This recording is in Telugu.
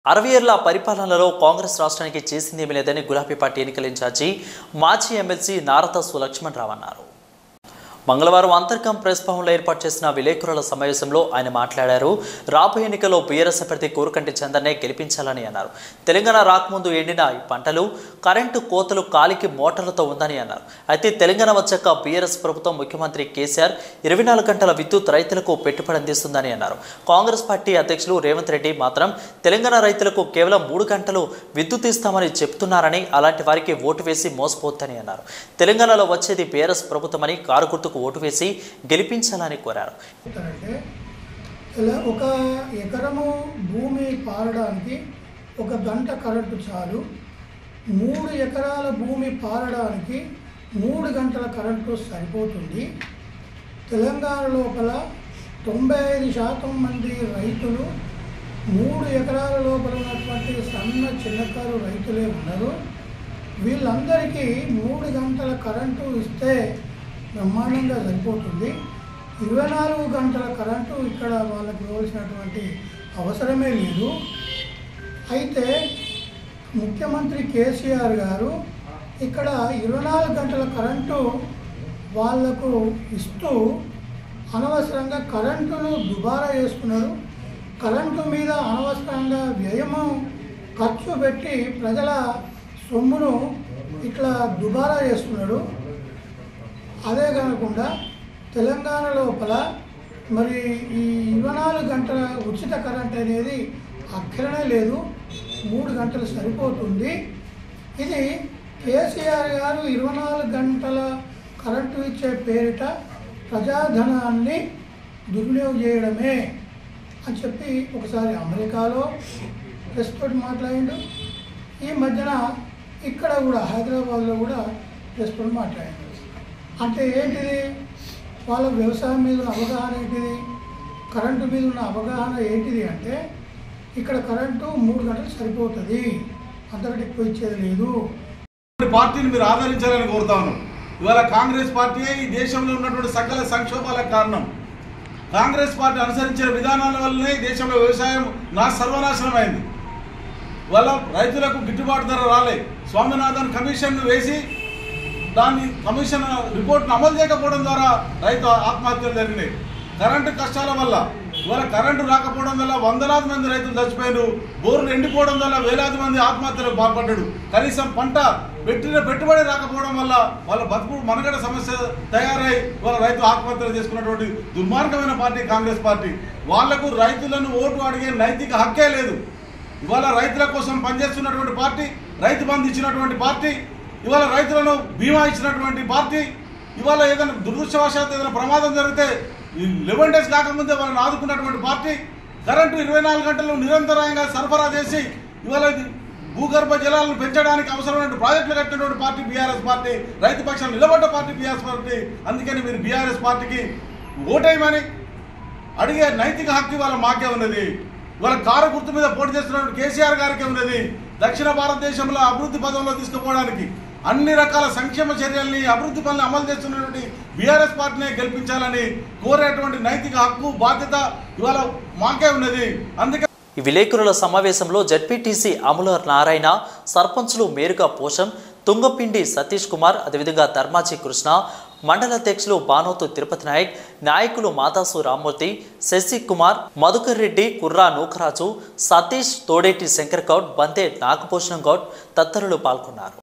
అరవై ఏళ్ల పరిపాలనలో కాంగ్రెస్ రాష్ట్రానికి చేసిందేమీ లేదని గులాబీ పార్టీ ఎన్నికల ఇన్ఛార్జి మాజీ ఎమ్మెల్సీ నారద సులక్ష్మణ్ రావు అన్నారు మంగళవారం అంతర్గం ప్రెస్ భవన్లో ఏర్పాటు చేసిన విలేకరుల సమావేశంలో ఆయన మాట్లాడారు రాబోయే ఎన్నికల్లో బీఆర్ఎస్ అభ్యర్థి కోరుకంటి చందర్నే గెలిపించాలని అన్నారు తెలంగాణ రాకముందు ఎండిన ఈ పంటలు కరెంటు కోతలు కాలికి మోటార్లతో ఉందని అన్నారు అయితే తెలంగాణ వచ్చాక బీఆర్ఎస్ ప్రభుత్వం ముఖ్యమంత్రి కేసీఆర్ ఇరవై నాలుగు గంటల విద్యుత్ రైతులకు పెట్టుబడి అందిస్తుందని అన్నారు కాంగ్రెస్ పార్టీ అధ్యక్షులు రేవంత్ రెడ్డి మాత్రం తెలంగాణ రైతులకు కేవలం మూడు గంటలు విద్యుత్ ఇస్తామని చెప్తున్నారని అలాంటి వారికి ఓటు వేసి మోసపోద్దని అన్నారు తెలంగాణలో వచ్చేది బీఆర్ఎస్ ప్రభుత్వమని కారు గుర్తుకు ఓటు వేసి గెలిపించాలని కోరారు చెప్తారంటే ఇలా ఒక ఎకరము భూమి పారడానికి ఒక గంట కరెంటు చాలు మూడు ఎకరాల భూమి పారడానికి మూడు గంటల కరెంటు సరిపోతుంది తెలంగాణ లోపల తొంభై ఐదు శాతం మంది రైతులు మూడు ఎకరాల లోపల ఉన్నటువంటి సన్న చిన్నకారు రైతులే ఉన్నారు వీళ్ళందరికీ మూడు గంటల కరెంటు ఇస్తే బ్రహ్మాండంగా సరిపోతుంది ఇరవై నాలుగు గంటల కరెంటు ఇక్కడ వాళ్ళకి ఇవ్వాల్సినటువంటి అవసరమే లేదు అయితే ముఖ్యమంత్రి కేసీఆర్ గారు ఇక్కడ ఇరవై నాలుగు గంటల కరెంటు వాళ్లకు ఇస్తూ అనవసరంగా కరెంటును దుబారా చేసుకున్నాడు కరెంటు మీద అనవసరంగా వ్యయము ఖర్చు పెట్టి ప్రజల సొమ్మును ఇట్లా దుబారా చేస్తున్నాడు అదే కాకుండా తెలంగాణ లోపల మరి ఈ ఇరవై నాలుగు గంటల ఉచిత కరెంట్ అనేది అక్కడనే లేదు మూడు గంటలు సరిపోతుంది ఇది కేసీఆర్ గారు ఇరవై నాలుగు గంటల కరెంటు ఇచ్చే పేరిట ప్రజాధనాన్ని దుర్వినియోగం చేయడమే అని చెప్పి ఒకసారి అమెరికాలో ప్రెస్ తోటి మాట్లాడిండు ఈ మధ్యన ఇక్కడ కూడా హైదరాబాద్లో కూడా ప్రెస్ తోటి మాట్లాడిండు అంటే ఏంటిది వాళ్ళ వ్యవసాయం మీద ఉన్న అవగాహన ఏంటిది కరెంటు మీద ఉన్న అవగాహన ఏంటిది అంటే ఇక్కడ కరెంటు మూడు గంటలు సరిపోతుంది అంతకంటే ఎక్కువ ఇచ్చేది లేదు పార్టీని మీరు ఆదరించాలని కోరుతాను ఇవాళ కాంగ్రెస్ పార్టీయే ఈ దేశంలో ఉన్నటువంటి సకల సంక్షోభాలకు కారణం కాంగ్రెస్ పార్టీ అనుసరించిన విధానాల వల్లనే ఈ దేశంలో వ్యవసాయం నా సర్వనాశనం అయింది వాళ్ళ రైతులకు గిట్టుబాటు ధర రాలే స్వామినాథన్ కమిషన్ వేసి దాన్ని కమిషన్ రిపోర్ట్ను అమలు చేయకపోవడం ద్వారా రైతు ఆత్మహత్యలు జరిగినాయి కరెంటు కష్టాల వల్ల ఇవాళ కరెంటు రాకపోవడం వల్ల వందలాది మంది రైతులు చచ్చిపోయారు బోర్లు ఎండిపోవడం వల్ల వేలాది మంది ఆత్మహత్యలకు పాల్పడ్డాడు కనీసం పంట పెట్టిన పెట్టుబడి రాకపోవడం వల్ల వాళ్ళ బతుకు మనగడ సమస్య తయారై వాళ్ళ రైతు ఆత్మహత్యలు చేసుకున్నటువంటి దుర్మార్గమైన పార్టీ కాంగ్రెస్ పార్టీ వాళ్లకు రైతులను ఓటు అడిగే నైతిక హక్కే లేదు ఇవాళ రైతుల కోసం పనిచేస్తున్నటువంటి పార్టీ రైతు బంధు ఇచ్చినటువంటి పార్టీ ఇవాళ రైతులను బీమా ఇచ్చినటువంటి పార్టీ ఇవాళ ఏదైనా దురదృష్టవశాత్తు ఏదైనా ప్రమాదం జరిగితే ఈ లెవెన్ డేస్ కాకముందే వాళ్ళని ఆదుకున్నటువంటి పార్టీ కరెంటు ఇరవై నాలుగు గంటలు నిరంతరాయంగా సరఫరా చేసి ఇవాళ ఇది భూగర్భ జలాలను పెంచడానికి అవసరమైన ప్రాజెక్టులు కట్టినటువంటి పార్టీ బీఆర్ఎస్ పార్టీ రైతు పక్షాన్ని నిలబడ్డ పార్టీ బీఆర్ఎస్ పార్టీ అందుకని మీరు బీఆర్ఎస్ పార్టీకి ఓటేయమని అడిగే నైతిక హక్కు ఇవాళ మాకే ఉన్నది ఇవాళ కారు గుర్తు మీద పోటీ చేస్తున్నటువంటి కేసీఆర్ గారికే ఉన్నది దక్షిణ భారతదేశంలో అభివృద్ధి పదంలో తీసుకుపోవడానికి అన్ని రకాల సంక్షేమ చర్యల్ని అభివృద్ధి పనులు అమలు చేస్తున్నటువంటి బీఆర్ఎస్ పార్టీనే గెలిపించాలని కోరేటువంటి నైతిక హక్కు బాధ్యత ఇవాళ మాకే ఉన్నది అందుకే ఈ విలేకరుల సమావేశంలో జడ్పీటీసీ అమల నారాయణ సర్పంచ్లు మేరుగా పోషం తుంగపిండి సతీష్ కుమార్ అదేవిధంగా ధర్మాజీ కృష్ణ మండల అధ్యక్షులు బానోతు తిరుపతి నాయక్ నాయకులు మాదాసు రామ్మూర్తి శశి కుమార్ మధుకర్ రెడ్డి కుర్రా నూకరాజు సతీష్ తోడేటి శంకర్ గౌడ్ బంతే నాగభూషణం గౌడ్ తదితరులు పాల్గొన్నారు